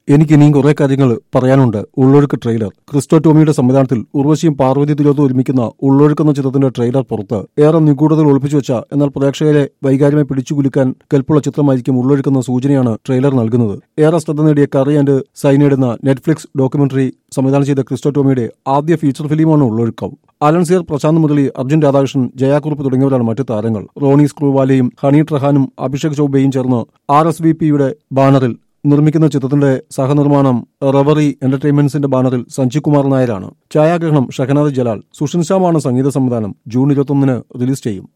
എനിക്ക് ഇനിയും കുറെ കാര്യങ്ങൾ പറയാനുണ്ട് ഉള്ളൊഴുക്ക് ട്രെയിലർ ക്രിസ്റ്റോ ടോമിയുടെ സംവിധാനത്തിൽ ഉർവശിയും പാർവതി തിലോത്തും ഒരുമിക്കുന്ന ഉള്ളൊഴുക്ക് എന്ന ചിത്രത്തിന്റെ ട്രെയിലർ പുറത്ത് ഏറെ നിഗൂഢതകൾ ഒളിപ്പിച്ചു വെച്ച എന്നാൽ പ്രേക്ഷകരെ വൈകാര്യമായി പിടിച്ചുകുലുക്കാൻ കെൽപ്പുള്ള ചിത്രമായിരിക്കും ഉള്ളൊഴുക്കുന്ന സൂചനയാണ് ട്രെയിലർ നൽകുന്നത് ഏറെ ശ്രദ്ധ നേടിയ കറി ആൻഡ് സൈനേഡ് എന്ന നെറ്റ്ഫ്ലിക്സ് ഡോക്യുമെന്ററി സംവിധാനം ചെയ്ത ക്രിസ്റ്റോ ടോമിയുടെ ആദ്യ ഫീച്ചർ ഫിലിമാണ് ഉള്ളൊഴുക്കം അലൻസിയർ പ്രശാന്ത് മുരളി അർജുൻ രാധാകൃഷ്ണൻ ജയാക്കുറുപ്പ് തുടങ്ങിയവരാണ് മറ്റു താരങ്ങൾ റോണി സ്ക്രൂവാലയും ഹണി ട്രഹാനും അഭിഷേക് ചൌബയും ചേർന്ന് ആർ എസ് വി പിയുടെ ബാനറിൽ നിർമ്മിക്കുന്ന ചിത്രത്തിന്റെ സഹനിർമ്മാണം റവറി എന്റർടൈൻമെന്റ്സിന്റെ ബാനറിൽ സഞ്ജയ് കുമാർ നായരാണ് ഛായാഗ്രഹണം ഷഹനാദ് ജലാൽ സുഷിൻ ശ്യാമാണ് സംഗീത സംവിധാനം ജൂൺ ഇരുപത്തൊന്നിന് റിലീസ് ചെയ്യും